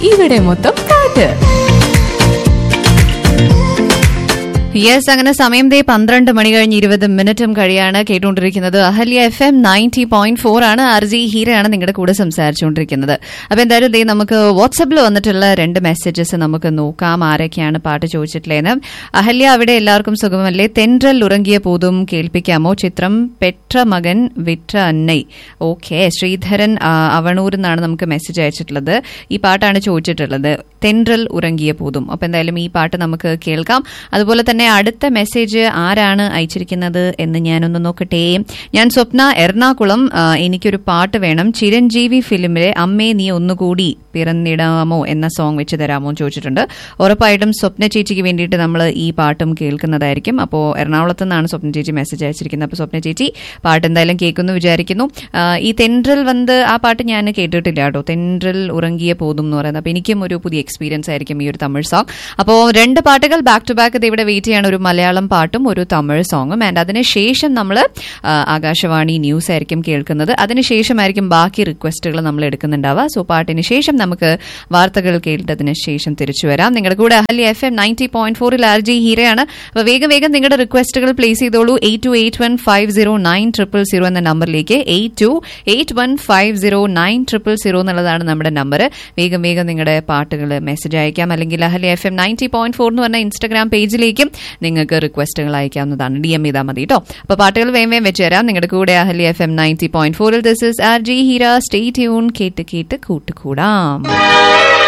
ഇവിടെ മൊത്തം പാട്ട് യെസ് അങ്ങനെ സമയം ദേ പന്ത്രണ്ട് മണി കഴിഞ്ഞ് ഇരുപത് മിനിറ്റും കഴിയാണ് കേട്ടുകൊണ്ടിരിക്കുന്നത് Ahalya F M ninety point four ആണ് ആർ ജി ഹീരയാണ് നിങ്ങളുടെ കൂടെ സംസാരിച്ചുകൊണ്ടിരിക്കുന്നത് അപ്പൊ എന്തായാലും ദേ നമുക്ക് വാട്സപ്പിൽ വന്നിട്ടുള്ള രണ്ട് മെസ്സേജസ് നമുക്ക് നോക്കാം ആരൊക്കെയാണ് പാട്ട് ചോദിച്ചിട്ടുള്ളതെന്ന് അഹല്യ അവിടെ എല്ലാവർക്കും സുഖമല്ലേ തെൻട്രൽ ഉറങ്ങിയ പോതും കേൾപ്പിക്കാമോ ചിത്രം പെട്ര മകൻ വിറ്റ അന്നൈ ഓക്കെ ശ്രീധരൻ ആ, അവണൂരിൽ നിന്നാണ് നമുക്ക് മെസ്സേജ് അയച്ചിട്ടുള്ളത് ഈ പാട്ടാണ് ചോദിച്ചിട്ടുള്ളത് തെൻട്രൽ ഉറങ്ങിയ പോതും അപ്പൊ എന്തായാലും ഈ പാട്ട് നമുക്ക് കേൾക്കാം അതുപോലെ തന്നെ അടുത്ത മെസ്സേജ് ആരാണ് അയച്ചിരിക്കുന്നത് എന്ന് ഞാനൊന്ന് നോക്കട്ടെ ഞാൻ സ്വപ്ന എറണാകുളം ആ, എനിക്കൊരു പാട്ട് വേണം ചിരഞ്ജീവി ഫിലിമിലെ അമ്മേ നീ ഒന്നുകൂടി പിറന്നിടാമോ എന്ന സോങ് വെച്ച് തരാമോ എന്ന് ചോദിച്ചിട്ടുണ്ട് ഉറപ്പായിട്ടും സ്വപ്ന ചേച്ചിക്ക് വേണ്ടിയിട്ട് നമ്മൾ ഈ പാട്ടും കേൾക്കുന്നതായിരിക്കും അപ്പോൾ എറണാകുളത്ത് നിന്നാണ് സ്വപ്ന ചേച്ചി മെസ്സേജ് അയച്ചിരിക്കുന്നത് അപ്പോൾ സ്വപ്ന ചേച്ചി പാട്ട് എന്തായാലും കേൾക്കുന്നു വിചാരിക്കുന്നു ആ, ഈ തെൻട്രൽ വന്ന് ആ പാട്ട് ഞാൻ കേട്ടിട്ടില്ല കേട്ടോ തെൻട്രൽ ഉറങ്ങിയ പോതും എന്ന് പറയുന്നത് അപ്പോൾ എനിക്കും ഒരു പുതിയ എക്സ്പീരിയൻസ് ആയിരിക്കും ഈ ഒരു തമിഴ് സോങ് അപ്പോൾ രണ്ട് പാട്ടുകൾ ബാക്ക് ടു ബാക്ക് ഇവിടെ വെയിറ്റ് ചെയ്യാണ് ഒരു മലയാളം പാട്ടും ഒരു തമിഴ് സോങ്ങും ആൻഡ് അതിനുശേഷം നമ്മൾ ആകാശവാണി ന്യൂസ് ആയിരിക്കും കേൾക്കുന്നത് അതിനുശേഷമായിരിക്കും ബാക്കി റിക്വസ്റ്റുകൾ നമ്മൾ എടുക്കുന്നുണ്ടാവുക സോ പാട്ടിന് ശേഷം നമുക്ക് വാർത്തകൾ കേട്ടതിന് ശേഷം തിരിച്ചു വരാം നിങ്ങളുടെ കൂടെ Ahalya F M ninety point ഫോറിൽ ആർ ജി ഹീരയാണ് അപ്പോൾ വേഗം വേഗം നിങ്ങളുടെ റിക്വസ്റ്റുകൾ പ്ലേസ് ചെയ്തോളൂ eight two eight one five zero nine triple zero എന്ന നമ്പറിലേക്ക് eight two eight one five zero nine triple zero എന്നുള്ളതാണ് നമ്മുടെ നമ്പർ വേഗം വേഗം നിങ്ങളുടെ പാട്ടുകൾ മെസ്സേജ് അയക്കാം അല്ലെങ്കിൽ Ahalya F M ninety point four എന്ന് പറഞ്ഞ ഇൻസ്റ്റാഗ്രാം പേജിലേക്കും നിങ്ങൾക്ക് റിക്വസ്റ്റുകൾ അയക്കാവുന്നതാണ് ഡി എം ചെയ്താൽ മതി കേട്ടോ അപ്പോൾ പാട്ടുകൾ വേഗം വേഗം വെച്ച് തരാം നിങ്ങളുടെ കൂടെ Ahalya F M ninety point ഫോറിൽ this is R J Heera stay tune കേട്ട് കേട്ട് കൂട്ടുകൂടാം